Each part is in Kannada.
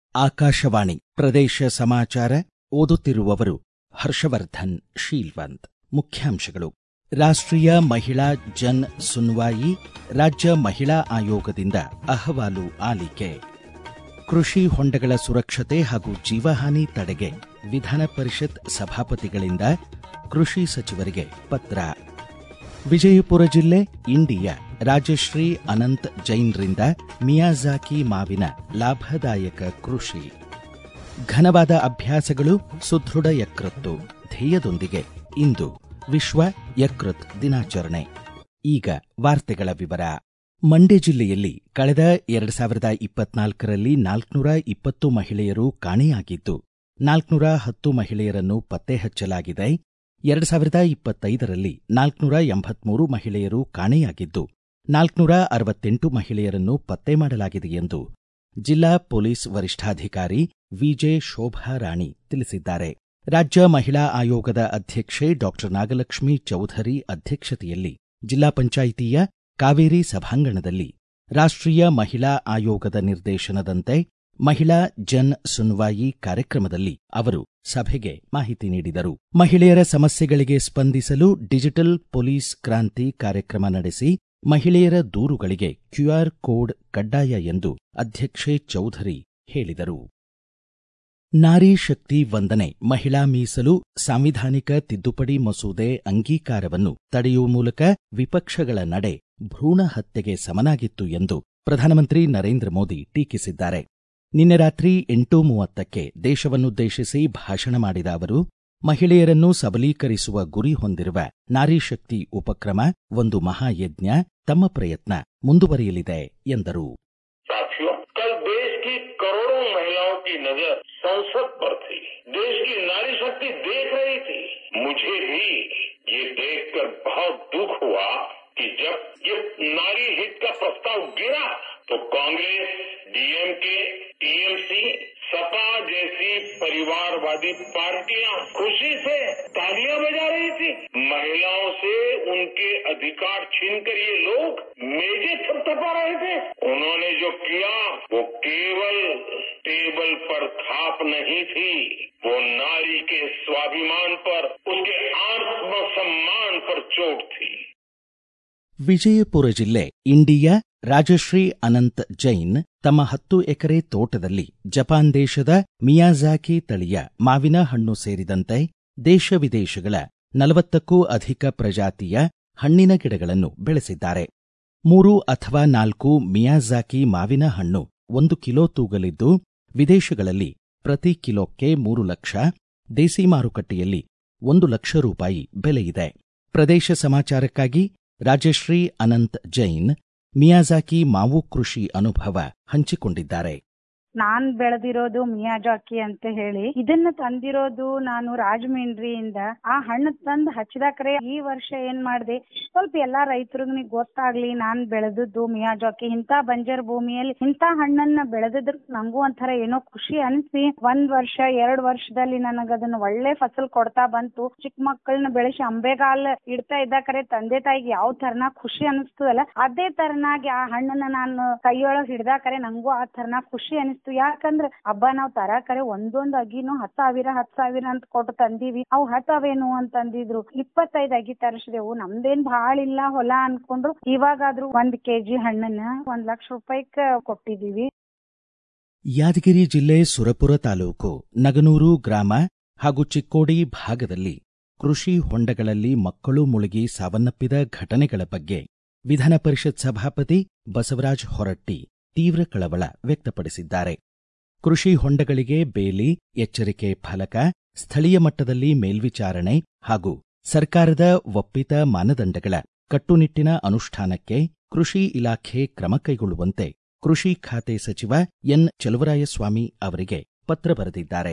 ಆಕಾಶವಾಣಿ ಪ್ರದೇಶ ಸಮಾಚಾರ ಓದುತ್ತಿರುವವರು ಹರ್ಷವರ್ಧನ್ ಶೀಲ್ವಂತ್ ಮುಖ್ಯಾಂಶಗಳು ರಾಷ್ಟ್ರೀಯ ಮಹಿಳಾ ಜನ್ ಸುನ್ವಾಯಿ ರಾಜ್ಯ ಮಹಿಳಾ ಆಯೋಗದಿಂದ ಅಹವಾಲು ಆಲಿಕೆ ಕೃಷಿ ಹೊಂಡಗಳ ಸುರಕ್ಷತೆ ಹಾಗೂ ಜೀವಹಾನಿ ತಡೆಗೆ ವಿಧಾನ ಪರಿಷತ್ ಸಭಾಪತಿಗಳಿಂದ ಕೃಷಿ ಸಚಿವರಿಗೆ ಪತ್ರ ವಿಜಯಪುರ ಜಿಲ್ಲೆ ಇಂಡಿಯ ರಾಜಶ್ರೀ ಅನಂತ್ ಜೈನ್ರಿಂದ ಮಿಯಾಜಾಕಿ ಮಾವಿನ ಲಾಭದಾಯಕ ಕೃಷಿ ಘನವಾದ ಅಭ್ಯಾಸಗಳು ಸುದೃಢ ಯಕೃತ್ತು ಧ್ಯೇಯದೊಂದಿಗೆ ಇಂದು ವಿಶ್ವ ಯಕೃತ್ ದಿನಾಚರಣೆ ಈಗ ವಾರ್ತೆಗಳ ವಿವರ ಮಂಡ್ಯ ಜಿಲ್ಲೆಯಲ್ಲಿ ಕಳೆದ ಎರಡು ಸಾವಿರದ ಇಪ್ಪತ್ನಾಲ್ಕರಲ್ಲಿ ನಾಲ್ಕುನೂರ ಇಪ್ಪತ್ತು ಮಹಿಳೆಯರು ಕಾಣೆಯಾಗಿದ್ದು ನಾಲ್ಕುನೂರ ಹತ್ತು ಮಹಿಳೆಯರನ್ನು ಪತ್ತೆ ಹಚ್ಚಲಾಗಿದೆ ಎರಡು ಸಾವಿರದ ಇಪ್ಪತ್ತೈದರಲ್ಲಿ ನಾಲ್ಕುನೂರ ಎಂಬತ್ಮೂರು ಮಹಿಳೆಯರು ಕಾಣೆಯಾಗಿದ್ದು ನಾಲ್ಕುನೂರ ಅರವತ್ತೆಂಟು ಮಹಿಳೆಯರನ್ನು ಪತ್ತೆ ಮಾಡಲಾಗಿದೆ ಎಂದು ಜಿಲ್ಲಾ ಪೊಲೀಸ್ ವರಿಷ್ಠಾಧಿಕಾರಿ ವಿಜೆ ಶೋಭಾ ರಾಣಿ ತಿಳಿಸಿದ್ದಾರೆ ರಾಜ್ಯ ಮಹಿಳಾ ಆಯೋಗದ ಅಧ್ಯಕ್ಷೆ ಡಾಕ್ಟರ್ ನಾಗಲಕ್ಷ್ಮಿ ಚೌಧರಿ ಅಧ್ಯಕ್ಷತೆಯಲ್ಲಿ ಜಿಲ್ಲಾ ಪಂಚಾಯಿತಿಯ ಕಾವೇರಿ ಸಭಾಂಗಣದಲ್ಲಿ ರಾಷ್ಟ್ರೀಯ ಮಹಿಳಾ ಆಯೋಗದ ನಿರ್ದೇಶನದಂತೆ ಮಹಿಳಾ ಜನ್ ಸುನ್ವಾಯಿ ಕಾರ್ಯಕ್ರಮದಲ್ಲಿ ಅವರು ಸಭೆಗೆ ಮಾಹಿತಿ ನೀಡಿದರು ಮಹಿಳೆಯರ ಸಮಸ್ಯೆಗಳಿಗೆ ಸ್ಪಂದಿಸಲು ಡಿಜಿಟಲ್ ಪೊಲೀಸ್ ಕ್ರಾಂತಿ ಕಾರ್ಯಕ್ರಮ ನಡೆಸಿ ಮಹಿಳೆಯರ ದೂರುಗಳಿಗೆ ಕ್ಯೂಆರ್ ಕೋಡ್ ಕಡ್ಡಾಯ ಎಂದು ಅಧ್ಯಕ್ಷೆ ಚೌಧರಿ ಹೇಳಿದರು ನಾರಿ ಶಕ್ತಿ ವಂದನೆ ಮಹಿಳಾ ಮೀಸಲು ಸಾಂವಿಧಾನಿಕ ತಿದ್ದುಪಡಿ ಮಸೂದೆ ಅಂಗೀಕಾರವನ್ನು ತಡೆಯುವ ಮೂಲಕ ವಿಪಕ್ಷಗಳ ನಡೆ ಭ್ರೂಣ ಹತ್ಯೆಗೆ ಸಮನಾಗಿತ್ತು ಎಂದು ಪ್ರಧಾನಮಂತ್ರಿ ನರೇಂದ್ರ ಮೋದಿ ಟೀಕಿಸಿದ್ದಾರೆ ನಿನ್ನೆ ರಾತ್ರಿ ಎಂಟು ಮೂವತ್ತಕ್ಕೆ ದೇಶವನ್ನುದ್ದೇಶಿಸಿ ಭಾಷಣ ಮಾಡಿದ ಅವರು ಮಹಿಳೆಯರನ್ನು ಸಬಲೀಕರಿಸುವ ಗುರಿ ಹೊಂದಿರುವ ನಾರಿ ಶಕ್ತಿ ಉಪಕ್ರಮ ಒಂದು ಮಹಾಯಜ್ಞ ತಮ್ಮ ಪ್ರಯತ್ನ ಮುಂದುವರಿಯಲಿದೆ ಎಂದರು साथियों कल देश की करोड़ों महिलाओं की नजर संसद पर थी देश की नारी शक्ति देख रही थी मुझे भी ये देखकर बहुत दुख हुआ कि जब ये नारी हित का प्रस्ताव गिरा तो कांग्रेस डीएमके टीएमसी सपा जैसी परिवारवादी पार्टियां खुशी से तालियां बजा रही थी महिलाओं से उनके अधिकार छीनकर ये लोग मेजे थपथपा रहे थे उन्होंने जो किया वो केवल टेबल पर थाप नहीं थी वो नारी के स्वाभिमान पर उसके आत्मसम्मान पर चोट थी ವಿಜಯಪುರ ಜಿಲ್ಲೆ ಇಂಡಿಯ ರಾಜಶ್ರೀ ಅನಂತ್ ಜೈನ್ ತಮ್ಮ ಹತ್ತು ಎಕರೆ ತೋಟದಲ್ಲಿ ಜಪಾನ್ ದೇಶದ ಮಿಯಾಜಾಕಿ ತಳಿಯ ಮಾವಿನ ಹಣ್ಣು ಸೇರಿದಂತೆ ದೇಶ ವಿದೇಶಗಳ ನಲವತ್ತಕ್ಕೂ ಅಧಿಕ ಪ್ರಜಾತಿಯ ಹಣ್ಣಿನ ಗಿಡಗಳನ್ನು ಬೆಳೆಸಿದ್ದಾರೆ ಮೂರು ಅಥವಾ ನಾಲ್ಕು ಮಿಯಾಜಾಕಿ ಮಾವಿನ ಹಣ್ಣು ಒಂದು ಕಿಲೋ ತೂಗಲಿದ್ದು ವಿದೇಶಗಳಲ್ಲಿ ಪ್ರತಿ ಕಿಲೋಕ್ಕೆ ಮೂರು ಲಕ್ಷ ದೇಸಿ ಮಾರುಕಟ್ಟೆಯಲ್ಲಿ ಒಂದು ಲಕ್ಷ ರೂಪಾಯಿ ಬೆಲೆಯಿದೆ ಪ್ರದೇಶ ಸಮಾಚಾರಕ್ಕಾಗಿ ರಾಜಶ್ರೀ ಅನಂತ್ ಜೈನ್ ಮಿಯಾಜಾಕಿ ಮಾವು ಕೃಷಿ ಅನುಭವ ಹಂಚಿಕೊಂಡಿದ್ದಾರೆ ನಾನ್ ಬೆಳೆದಿರೋದು ಮಿಯಾಜಾಕಿ ಅಂತ ಹೇಳಿ ಇದನ್ನ ತಂದಿರೋದು ನಾನು ರಾಜಮಂಡ್ರಿಯಿಂದ ಆ ಹಣ್ಣು ತಂದು ಹಚ್ಚಿದಾಕ್ರೆ ಈ ವರ್ಷ ಏನ್ ಮಾಡ್ದೆ ಸ್ವಲ್ಪ ಎಲ್ಲಾ ರೈತರಿಗೆ ಗೊತ್ತಾಗ್ಲಿ ನಾನ್ ಬೆಳೆದದ್ದು ಮಿಯಾಜಾಕಿ ಇಂತ ಬಂಜರ್ ಭೂಮಿಯಲ್ಲಿ ಇಂತ ಹಣ್ಣನ್ನ ಬೆಳೆದಿದ್ರ ನಂಗೂ ಒಂಥರ ಏನೋ ಖುಷಿ ಅನ್ಸಿ ಒಂದ್ ವರ್ಷ ಎರಡ್ ವರ್ಷದಲ್ಲಿ ನನಗ ಅದನ್ನ ಒಳ್ಳೆ ಫಸಲ್ ಕೊಡ್ತಾ ಬಂತು ಚಿಕ್ಕ ಮಕ್ಕಳನ್ನ ಬೆಳೆಸಿ ಅಂಬೆಗಾಲ್ ಇಡ್ತಾ ಇದ್ದಾಕರೆ ತಂದೆ ತಾಯಿಗೆ ಯಾವ ತರನ ಖುಷಿ ಅನಿಸ್ತದಲ್ಲ ಅದೇ ತರನಾಗಿ ಆ ಹಣ್ಣನ್ನ ನಾನು ಕೈಯೊಳಗ್ ಹಿಡ್ದಾಕರೆ ನಂಗೂ ಆ ತರನ ಖುಷಿ ಅನಿಸ್ತು ಯಾಕಂದ್ರ ಹಬ್ಬ ನಾವ್ ತರಾಕರೆ ಒಂದೊಂದ್ ಅಗಿನು ಹತ್ ಸಾವಿರ ಹತ್ ಸಾವಿರ ಅಂತ ಕೊಟ್ಟು ತಂದೀವಿ ಅವು ಹತ್ತವೇನು ಅಂತಂದಿದ್ರು ಇಪ್ಪತ್ತೈದ್ ಅಗಿ ತರಿಸಿದೆವು ನಮ್ದೇನ್ ಭಾಳ ಇಲ್ಲ ಹೊಲ ಅನ್ಕೊಂಡ್ರು ಇವಾಗಾದ್ರೂ ಒಂದ್ ಕೆಜಿ ಹಣ್ಣನ್ನ ಒಂದ್ ಲಕ್ಷ ರೂಪಾಯಿಕ್ ಕೊಟ್ಟಿದೀವಿ ಯಾದಗಿರಿ ಜಿಲ್ಲೆ ಸುರಪುರ ತಾಲೂಕು ನಗನೂರು ಗ್ರಾಮ ಹಾಗೂ ಚಿಕ್ಕೋಡಿ ಭಾಗದಲ್ಲಿ ಕೃಷಿ ಹೊಂಡಗಳಲ್ಲಿ ಮಕ್ಕಳು ಮುಳುಗಿ ಸಾವನ್ನಪ್ಪಿದ ಘಟನೆಗಳ ಬಗ್ಗೆ ವಿಧಾನ ಪರಿಷತ್ ಸಭಾಪತಿ ಬಸವರಾಜ ಹೊರಟ್ಟಿ ತೀವ್ರ ಕಳವಳ ವ್ಯಕ್ತಪಡಿಸಿದ್ದಾರೆ ಕೃಷಿ ಹೊಂಡಗಳಿಗೆ ಬೇಲಿ ಎಚ್ಚರಿಕೆ ಫಲಕ ಸ್ಥಳೀಯ ಮಟ್ಟದಲ್ಲಿ ಮೇಲ್ವಿಚಾರಣೆ ಹಾಗೂ ಸರ್ಕಾರದ ಒಪ್ಪಿತ ಮಾನದಂಡಗಳ ಕಟ್ಟುನಿಟ್ಟಿನ ಅನುಷ್ಠಾನಕ್ಕೆ ಕೃಷಿ ಇಲಾಖೆ ಕ್ರಮ ಕೈಗೊಳ್ಳುವಂತೆ ಕೃಷಿ ಖಾತೆ ಸಚಿವ ಎನ್ ಚಲುವರಾಯಸ್ವಾಮಿ ಅವರಿಗೆ ಪತ್ರ ಬರೆದಿದ್ದಾರೆ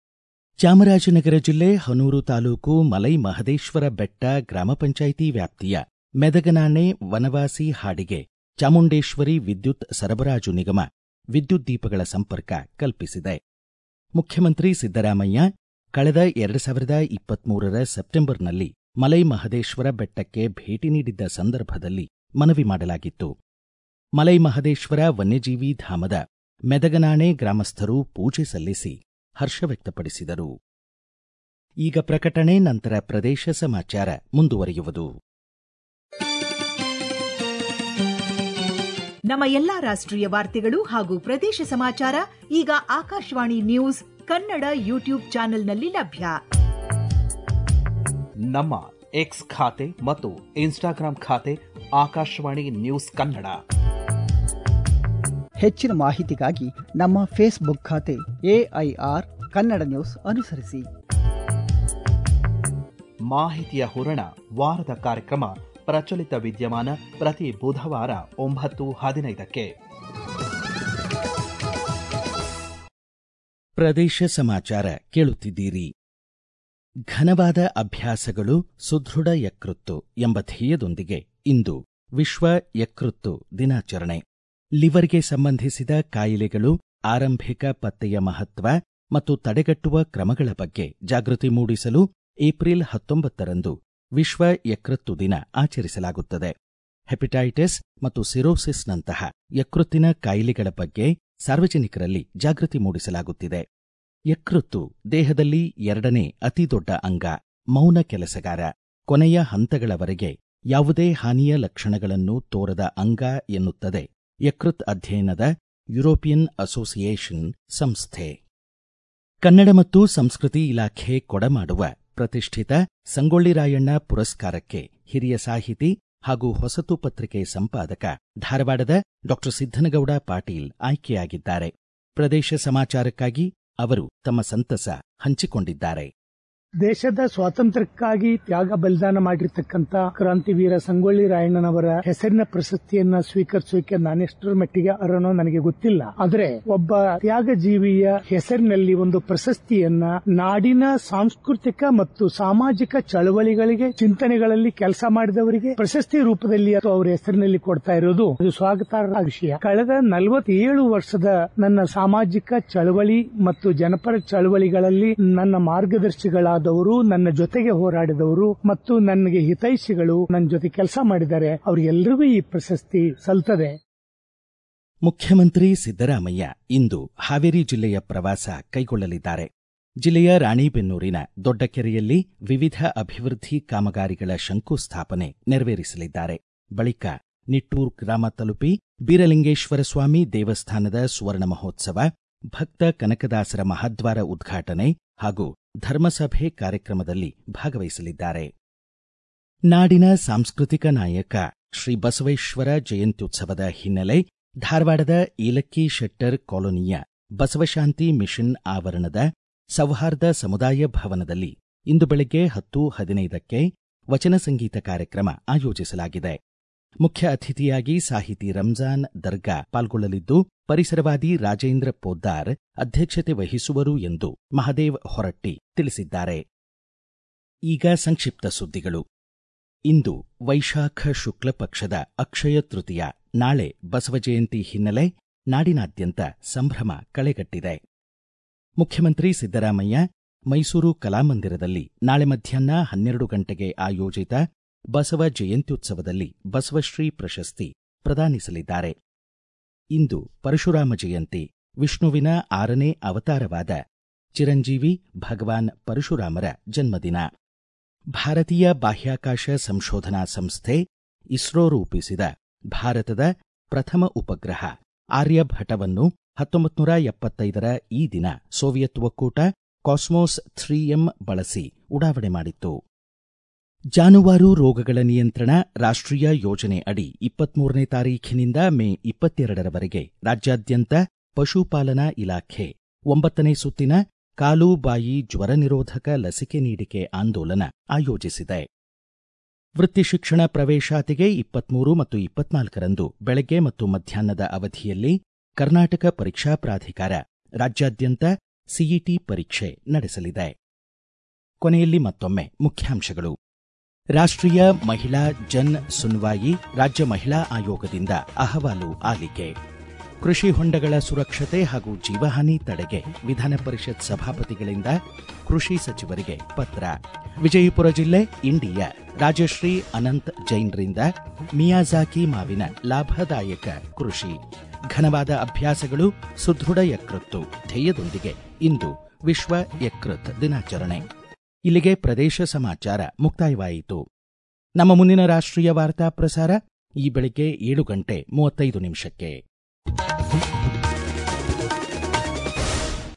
ಚಾಮರಾಜನಗರ ಜಿಲ್ಲೆ ಹನೂರು ತಾಲೂಕು ಮಲೈ ಮಹದೇಶ್ವರ ಬೆಟ್ಟ ಗ್ರಾಮ ಪಂಚಾಯಿತಿ ವ್ಯಾಪ್ತಿಯ ಮೆದಗನಾಣೆ ವನವಾಸಿ ಹಾಡಿಗೆ ಚಾಮುಂಡೇಶ್ವರಿ ವಿದ್ಯುತ್ ಸರಬರಾಜು ನಿಗಮ ವಿದ್ಯುತ್ ದೀಪಗಳ ಸಂಪರ್ಕ ಕಲ್ಪಿಸಿದೆ ಮುಖ್ಯಮಂತ್ರಿ ಸಿದ್ದರಾಮಯ್ಯ ಕಳೆದ ಎರಡು ಸಾವಿರದ ಇಪ್ಪತ್ಮೂರರ ಸೆಪ್ಟೆಂಬರ್ನಲ್ಲಿ ಮಲೈ ಮಹದೇಶ್ವರ ಬೆಟ್ಟಕ್ಕೆ ಭೇಟಿ ನೀಡಿದ್ದ ಸಂದರ್ಭದಲ್ಲಿ ಮನವಿ ಮಾಡಲಾಗಿತ್ತು ಮಲೈ ಮಹದೇಶ್ವರ ವನ್ಯಜೀವಿ ಧಾಮದ ಮೆದಗನಾಣೆ ಗ್ರಾಮಸ್ಥರು ಪೂಜೆ ಸಲ್ಲಿಸಿ ಹರ್ಷ ವ್ಯಕ್ತಪಡಿಸಿದರು ಈಗ ಪ್ರಕಟಣೆ ನಂತರ ಪ್ರದೇಶ ಸಮಾಚಾರ ಮುಂದುವರಿಯುವುದು ನಮ್ಮ ಎಲ್ಲಾ ರಾಷ್ಟ್ರೀಯ ವಾರ್ತೆಗಳು ಹಾಗೂ ಪ್ರದೇಶ ಸಮಾಚಾರ ಈಗ ಆಕಾಶವಾಣಿ ನ್ಯೂಸ್ ಕನ್ನಡ ಯೂಟ್ಯೂಬ್ ಚಾನೆಲ್ನಲ್ಲಿ ಲಭ್ಯ ನಮ್ಮ ಎಕ್ಸ್ ಖಾತೆ ಮತ್ತು ಇನ್ಸ್ಟಾಗ್ರಾಂ ಖಾತೆ ಆಕಾಶವಾಣಿ ನ್ಯೂಸ್ ಕನ್ನಡ ಹೆಚ್ಚಿನ ಮಾಹಿತಿಗಾಗಿ ನಮ್ಮ ಫೇಸ್ಬುಕ್ ಖಾತೆ ಎಐಆರ್ ಕನ್ನಡ ನ್ಯೂಸ್ ಅನುಸರಿಸಿ ಮಾಹಿತಿಯ ಹೂರಣ ವಾರದ ಕಾರ್ಯಕ್ರಮ ಪ್ರಚಲಿತ ವಿದ್ಯಮಾನ ಪ್ರತಿ ಬುಧವಾರ ಒಂಬತ್ತು ಹದಿನೈದಕ್ಕೆ ಪ್ರದೇಶ ಸಮಾಚಾರ ಕೇಳುತ್ತಿದ್ದೀರಿ ಘನವಾದ ಅಭ್ಯಾಸಗಳು ಸುದೃಢ ಯಕೃತ್ತು ಎಂಬ ಧ್ಯೇಯದೊಂದಿಗೆ ಇಂದು ವಿಶ್ವ ಯಕೃತ್ತು ದಿನಾಚರಣೆ ಲಿವರ್ಗೆ ಸಂಬಂಧಿಸಿದ ಕಾಯಿಲೆಗಳು ಆರಂಭಿಕ ಪತ್ತೆಯ ಮಹತ್ವ ಮತ್ತು ತಡೆಗಟ್ಟುವ ಕ್ರಮಗಳ ಬಗ್ಗೆ ಜಾಗೃತಿ ಮೂಡಿಸಲು ಏಪ್ರಿಲ್ ಹತ್ತೊಂಬತ್ತರಂದು ವಿಶ್ವ ಯಕೃತ್ತು ದಿನ ಆಚರಿಸಲಾಗುತ್ತದೆ ಹೆಪಟೈಟಿಸ್ ಮತ್ತು ಸಿರೋಸಿಸ್ನಂತಹ ಯಕೃತ್ತಿನ ಕಾಯಿಲೆಗಳ ಬಗ್ಗೆ ಸಾರ್ವಜನಿಕರಲ್ಲಿ ಜಾಗೃತಿ ಮೂಡಿಸಲಾಗುತ್ತಿದೆ ಯಕೃತ್ತು ದೇಹದಲ್ಲಿ ಎರಡನೇ ಅತಿದೊಡ್ಡ ಅಂಗ ಮೌನ ಕೆಲಸಗಾರ ಕೊನೆಯ ಹಂತಗಳವರೆಗೆ ಯಾವುದೇ ಹಾನಿಯ ಲಕ್ಷಣಗಳನ್ನು ತೋರದ ಅಂಗ ಎನ್ನುತ್ತದೆ ಯಕೃತ್ ಅಧ್ಯಯನದ ಯುರೋಪಿಯನ್ ಅಸೋಸಿಯೇಷನ್ ಸಂಸ್ಥೆ ಕನ್ನಡ ಮತ್ತು ಸಂಸ್ಕೃತಿ ಇಲಾಖೆ ಕೊಡಮಾಡುವ ಪ್ರತಿಷ್ಠಿತ ಸಂಗೊಳ್ಳಿ ರಾಯಣ್ಣ ಪುರಸ್ಕಾರಕ್ಕೆ ಹಿರಿಯ ಸಾಹಿತಿ ಹಾಗೂ ಹೊಸತು ಪತ್ರಿಕೆ ಸಂಪಾದಕ ಧಾರವಾಡದ ಡಾಕ್ಟರ್ ಸಿದ್ದನಗೌಡ ಪಾಟೀಲ್ ಆಯ್ಕೆಯಾಗಿದ್ದಾರೆ ಪ್ರದೇಶ ಸಮಾಚಾರಕ್ಕಾಗಿ ಅವರು ತಮ್ಮ ಸಂತಸ ಹಂಚಿಕೊಂಡಿದ್ದಾರೆ ದೇಶದ ಸ್ವಾತಂತ್ರ್ಯಕ್ಕಾಗಿ ತ್ಯಾಗ ಬಲಿದಾನ ಮಾಡಿರ್ತಕ್ಕಂಥ ಕ್ರಾಂತಿವೀರ ಸಂಗೊಳ್ಳಿ ರಾಯಣ್ಣನವರ ಹೆಸರಿನ ಪ್ರಶಸ್ತಿಯನ್ನ ಸ್ವೀಕರಿಸೋಕೆ ನಾನೆಷ್ಟರ ಮಟ್ಟಿಗೆ ಅರ್ಹನೋ ನನಗೆ ಗೊತ್ತಿಲ್ಲ ಆದ್ರೆ ಒಬ್ಬ ತ್ಯಾಗ ಜೀವಿಯ ಹೆಸರಿನಲ್ಲಿ ಒಂದು ಪ್ರಶಸ್ತಿಯನ್ನ ನಾಡಿನ ಸಾಂಸ್ಕೃತಿಕ ಮತ್ತು ಸಾಮಾಜಿಕ ಚಳವಳಿಗಳಿಗೆ ಚಿಂತನೆಗಳಲ್ಲಿ ಕೆಲಸ ಮಾಡಿದವರಿಗೆ ಪ್ರಶಸ್ತಿ ರೂಪದಲ್ಲಿ ಅಥವಾ ಅವರ ಹೆಸರಿನಲ್ಲಿ ಕೊಡ್ತಾ ಇರೋದು ಅದು ಸ್ವಾಗತಾರ್ಹ ವಿಷಯ ಕಳೆದ ನಲವತ್ತೇಳು ವರ್ಷದ ನನ್ನ ಸಾಮಾಜಿಕ ಚಳವಳಿ ಮತ್ತು ಜನಪರ ಚಳವಳಿಗಳಲ್ಲಿ ನನ್ನ ಮಾರ್ಗದರ್ಶಿಗಳಾದ ನನ್ನ ಜೊತೆಗೆ ಹೋರಾಡಿದವರು ಮತ್ತು ನನಗೆ ಹಿತೈಷಿಗಳು ನನ್ನ ಜೊತೆ ಕೆಲಸ ಮಾಡಿದ್ದಾರೆ ಅವರಿಗೆಲ್ಲರಿಗೂ ಈ ಪ್ರಶಸ್ತಿ ಸಲ್ತದೆ ಮುಖ್ಯಮಂತ್ರಿ ಸಿದ್ದರಾಮಯ್ಯ ಇಂದು ಹಾವೇರಿ ಜಿಲ್ಲೆಯ ಪ್ರವಾಸ ಕೈಗೊಳ್ಳಲಿದ್ದಾರೆ ಜಿಲ್ಲೆಯ ರಾಣಿಬೆನ್ನೂರಿನ ದೊಡ್ಡಕೆರೆಯಲ್ಲಿ ವಿವಿಧ ಅಭಿವೃದ್ಧಿ ಕಾಮಗಾರಿಗಳ ಶಂಕುಸ್ಥಾಪನೆ ನೆರವೇರಿಸಲಿದ್ದಾರೆ ಬಳಿಕ ನಿಟ್ಟೂರ್ ಗ್ರಾಮ ತಲುಪಿ ಬೀರಲಿಂಗೇಶ್ವರ ಸ್ವಾಮಿ ದೇವಸ್ಥಾನದ ಸುವರ್ಣ ಮಹೋತ್ಸವ ಭಕ್ತ ಕನಕದಾಸರ ಮಹಾದ್ವಾರ ಉದ್ಘಾಟನೆ ಹಾಗೂ ಧರ್ಮಸಭೆ ಕಾರ್ಯಕ್ರಮದಲ್ಲಿ ಭಾಗವಹಿಸಲಿದ್ದಾರೆ ನಾಡಿನ ಸಾಂಸ್ಕೃತಿಕ ನಾಯಕ ಶ್ರೀ ಬಸವೇಶ್ವರ ಜಯಂತ್ಯುತ್ಸವದ ಹಿನ್ನೆಲೆ ಧಾರವಾಡದ ಏಲಕ್ಕಿ ಶೆಟ್ಟರ್ ಕಾಲೋನಿಯ ಬಸವಶಾಂತಿ ಮಿಷನ್ ಆವರಣದ ಸೌಹಾರ್ದ ಸಮುದಾಯ ಭವನದಲ್ಲಿ ಇಂದು ಬೆಳಗ್ಗೆ ಹತ್ತು ಹದಿನೈದಕ್ಕೆ ವಚನ ಸಂಗೀತ ಕಾರ್ಯಕ್ರಮ ಆಯೋಜಿಸಲಾಗಿದೆ ಮುಖ್ಯ ಅತಿಥಿಯಾಗಿ ಸಾಹಿತಿ ರಂಜಾನ್ ದರ್ಗಾ ಪಾಲ್ಗೊಳ್ಳಲಿದ್ದು ಪರಿಸರವಾದಿ ರಾಜೇಂದ್ರ ಪೋದ್ದಾರ್ ಅಧ್ಯಕ್ಷತೆ ವಹಿಸುವರು ಎಂದು ಮಹದೇವ್ ಹೊರಟ್ಟಿ ತಿಳಿಸಿದ್ದಾರೆ ಈಗ ಸಂಕ್ಷಿಪ್ತ ಸುದ್ದಿಗಳು ಇಂದು ವೈಶಾಖ ಶುಕ್ಲ ಪಕ್ಷದ ಅಕ್ಷಯ ತೃತೀಯ ನಾಳೆ ಬಸವ ಜಯಂತಿ ಹಿನ್ನೆಲೆ ನಾಡಿನಾದ್ಯಂತ ಸಂಭ್ರಮ ಕಳೆಗಟ್ಟಿದೆ ಮುಖ್ಯಮಂತ್ರಿ ಸಿದ್ದರಾಮಯ್ಯ ಮೈಸೂರು ಕಲಾಮಂದಿರದಲ್ಲಿ ನಾಳೆ ಮಧ್ಯಾಹ್ನ ಹನ್ನೆರಡು ಗಂಟೆಗೆ ಆಯೋಜಿತ ಬಸವ ಜಯಂತ್ಯುತ್ಸವದಲ್ಲಿ ಬಸವಶ್ರೀ ಪ್ರಶಸ್ತಿ ಪ್ರದಾನಿಸಲಿದ್ದಾರೆ ಇಂದು ಪರಶುರಾಮ ಜಯಂತಿ ವಿಷ್ಣುವಿನ ಆರನೇ ಅವತಾರವಾದ ಚಿರಂಜೀವಿ ಭಗವಾನ್ ಪರಶುರಾಮರ ಜನ್ಮದಿನ ಭಾರತೀಯ ಬಾಹ್ಯಾಕಾಶ ಸಂಶೋಧನಾ ಸಂಸ್ಥೆ ಇಸ್ರೋ ರೂಪಿಸಿದ ಭಾರತದ ಪ್ರಥಮ ಉಪಗ್ರಹ ಆರ್ಯಭಟವನ್ನು ಹತ್ತೊಂಬತ್ತು ನೂರ ಎಪ್ಪತ್ತೈದರ ಈ ದಿನ ಸೋವಿಯತ್ ಒಕ್ಕೂಟ ಕಾಸ್ಮೋಸ್ ಥ್ರೀ ಎಂ ಬಳಸಿ ಉಡಾವಣೆ ಮಾಡಿತ್ತು ಜಾನುವಾರು ರೋಗಗಳ ನಿಯಂತ್ರಣ ರಾಷ್ಟ್ರೀಯ ಯೋಜನೆ ಅಡಿ ಇಪ್ಪತ್ಮೂರನೇ ತಾರೀಖಿನಿಂದ ಮೇ ಇಪ್ಪತ್ತೆರಡರವರೆಗೆ ರಾಜ್ಯಾದ್ಯಂತ ಪಶುಪಾಲನಾ ಇಲಾಖೆ ಒಂಬತ್ತನೇ ಸುತ್ತಿನ ಕಾಲು ಬಾಯಿ ಜ್ವರ ನಿರೋಧಕ ಲಸಿಕೆ ನೀಡಿಕೆ ಆಂದೋಲನ ಆಯೋಜಿಸಿದೆ ವೃತ್ತಿ ಶಿಕ್ಷಣ ಪ್ರವೇಶಾತಿಗೆ ಇಪ್ಪತ್ಮೂರು ಮತ್ತು ಇಪ್ಪತ್ನಾಲ್ಕರಂದು ಬೆಳಗ್ಗೆ ಮತ್ತು ಮಧ್ಯಾಹ್ನದ ಅವಧಿಯಲ್ಲಿ ಕರ್ನಾಟಕ ಪರೀಕ್ಷಾ ಪ್ರಾಧಿಕಾರ ರಾಜ್ಯಾದ್ಯಂತ ಸಿಇಟಿ ಪರೀಕ್ಷೆ ನಡೆಸಲಿದೆ ಕೊನೆಯಲ್ಲಿ ಮತ್ತೊಮ್ಮೆ ಮುಖ್ಯಾಂಶಗಳು ರಾಷ್ಟ್ರೀಯ ಮಹಿಳಾ ಜನ್ ಸುನ್ವಾಯಿ ರಾಜ್ಯ ಮಹಿಳಾ ಆಯೋಗದಿಂದ ಅಹವಾಲು ಆಲಿಕೆ ಕೃಷಿ ಹೊಂಡಗಳ ಸುರಕ್ಷತೆ ಹಾಗೂ ಜೀವಹಾನಿ ತಡೆಗೆ ವಿಧಾನ ಪರಿಷತ್ ಸಭಾಪತಿಗಳಿಂದ ಕೃಷಿ ಸಚಿವರಿಗೆ ಪತ್ರ ವಿಜಯಪುರ ಜಿಲ್ಲೆ ಇಂಡಿಯ ರಾಜಶ್ರೀ ಅನಂತ್ ಜೈನ್ರಿಂದ ಮಿಯಾಜಾಕಿ ಮಾವಿನ ಲಾಭದಾಯಕ ಕೃಷಿ ಘನವಾದ ಅಭ್ಯಾಸಗಳು ಸುದೃಢ ಯಕೃತ್ತು ಧ್ಯೇಯದೊಂದಿಗೆ ಇಂದು ವಿಶ್ವ ಯಕೃತ್ ದಿನಾಚರಣೆ ಇಲ್ಲಿಗೆ ಪ್ರದೇಶ ಸಮಾಚಾರ ಮುಕ್ತಾಯವಾಯಿತು ನಮ್ಮ ಮುಂದಿನ ರಾಷ್ಟ್ರೀಯ ವಾರ್ತಾ ಪ್ರಸಾರ ಈ ಬೆಳಿಗ್ಗೆ ಏಳು ಗಂಟೆ ಮೂವತ್ತೈದು ನಿಮಿಷಕ್ಕೆ